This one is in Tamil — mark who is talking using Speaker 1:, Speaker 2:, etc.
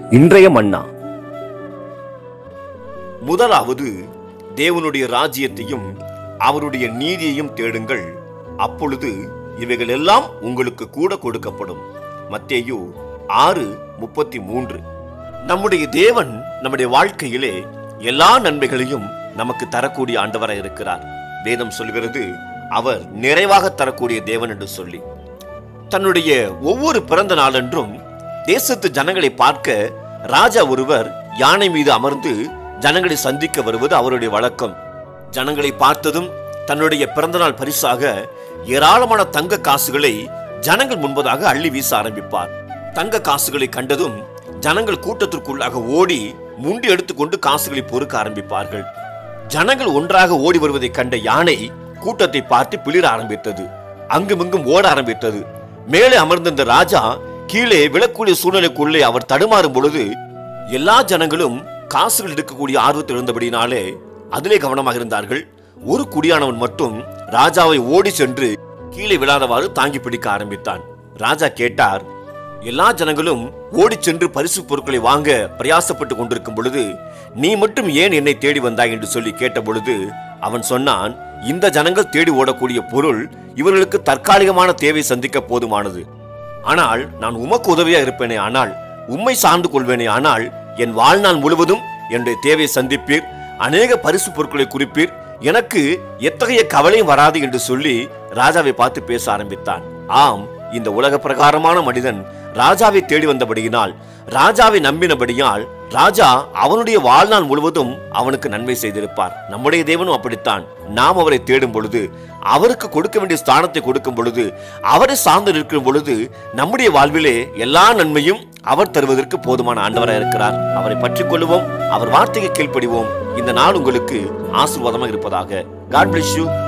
Speaker 1: இன்றைய மன்னா
Speaker 2: முதலாவது தேவனுடைய ராஜ்யத்தையும் அவருடைய நீதியையும் தேடுங்கள் அப்பொழுது இவைகள் எல்லாம் உங்களுக்கு கூட கொடுக்கப்படும் மத்தேயு ஆறு முப்பத்தி மூன்று நம்முடைய தேவன் நம்முடைய வாழ்க்கையிலே எல்லா நன்மைகளையும் நமக்கு தரக்கூடிய ஆண்டவராய் இருக்கிறார் வேதம் சொல்கிறது அவர் நிறைவாக தரக்கூடிய தேவன் என்று சொல்லி தன்னுடைய ஒவ்வொரு பிறந்த நாளன்றும் தேசத்து ஜனங்களை பார்க்க ராஜா ஒருவர் யானை மீது அமர்ந்து ஜனங்களை சந்திக்க வருவது அவருடைய வழக்கம் ஜனங்களை பார்த்ததும் தன்னுடைய பிறந்தநாள் பரிசாக ஏராளமான தங்க காசுகளை ஜனங்கள் முன்பதாக அள்ளி வீச ஆரம்பிப்பார் தங்க காசுகளை கண்டதும் ஜனங்கள் கூட்டத்திற்குள்ளாக ஓடி முண்டி எடுத்துக்கொண்டு காசுகளை பொறுக்க ஆரம்பிப்பார்கள் ஜனங்கள் ஒன்றாக ஓடி வருவதை கண்ட யானை கூட்டத்தை பார்த்து பிளிர ஆரம்பித்தது அங்குமிங்கும் ஓட ஆரம்பித்தது மேலே அமர்ந்திருந்த ராஜா கீழே விழக்கூடிய சூழ்நிலைக்குள்ளே அவர் தடுமாறும் பொழுது எல்லா ஜனங்களும் காசுகள் எடுக்கக்கூடிய ஆர்வத்தில் இருந்தபடினாலே அதிலே கவனமாக இருந்தார்கள் ஒரு குடியானவன் மட்டும் ராஜாவை ஓடி சென்று கீழே விழாதவாறு தாங்கி பிடிக்க ஆரம்பித்தான் ராஜா கேட்டார் எல்லா ஜனங்களும் ஓடிச் சென்று பரிசு பொருட்களை வாங்க பிரயாசப்பட்டு கொண்டிருக்கும் பொழுது நீ மட்டும் ஏன் என்னை தேடி வந்தாய் என்று சொல்லி கேட்ட பொழுது அவன் சொன்னான் இந்த ஜனங்கள் தேடி ஓடக்கூடிய பொருள் இவர்களுக்கு தற்காலிகமான தேவை சந்திக்க போதுமானது ஆனால் நான் உமக்கு உதவியா இருப்பேனே ஆனால் உம்மை சார்ந்து கொள்வேனே ஆனால் என் வாழ்நாள் முழுவதும் என்னுடைய தேவை சந்திப்பீர் அநேக பரிசு பொருட்களை குறிப்பீர் எனக்கு எத்தகைய கவலையும் வராது என்று சொல்லி ராஜாவை பார்த்து பேச ஆரம்பித்தான் ஆம் இந்த உலக பிரகாரமான மனிதன் ராஜாவை தேடி வந்தபடியினால் ராஜாவை நம்பினபடியால் ராஜா அவனுடைய வாழ்நாள் முழுவதும் அவனுக்கு நன்மை செய்திருப்பார் நம்முடைய தேவனும் அப்படித்தான் நாம் அவரை தேடும் பொழுது அவருக்கு கொடுக்க வேண்டிய ஸ்தானத்தை கொடுக்கும் பொழுது அவரை சார்ந்து நிற்கும் பொழுது நம்முடைய வாழ்விலே எல்லா நன்மையும் அவர் தருவதற்கு போதுமான ஆண்டவராக இருக்கிறார் அவரை பற்றிக் கொள்வோம் அவர் வார்த்தைக்கு கீழ்ப்படிவோம் இந்த நாள் உங்களுக்கு ஆசீர்வாதமாக இருப்பதாக காட் bless you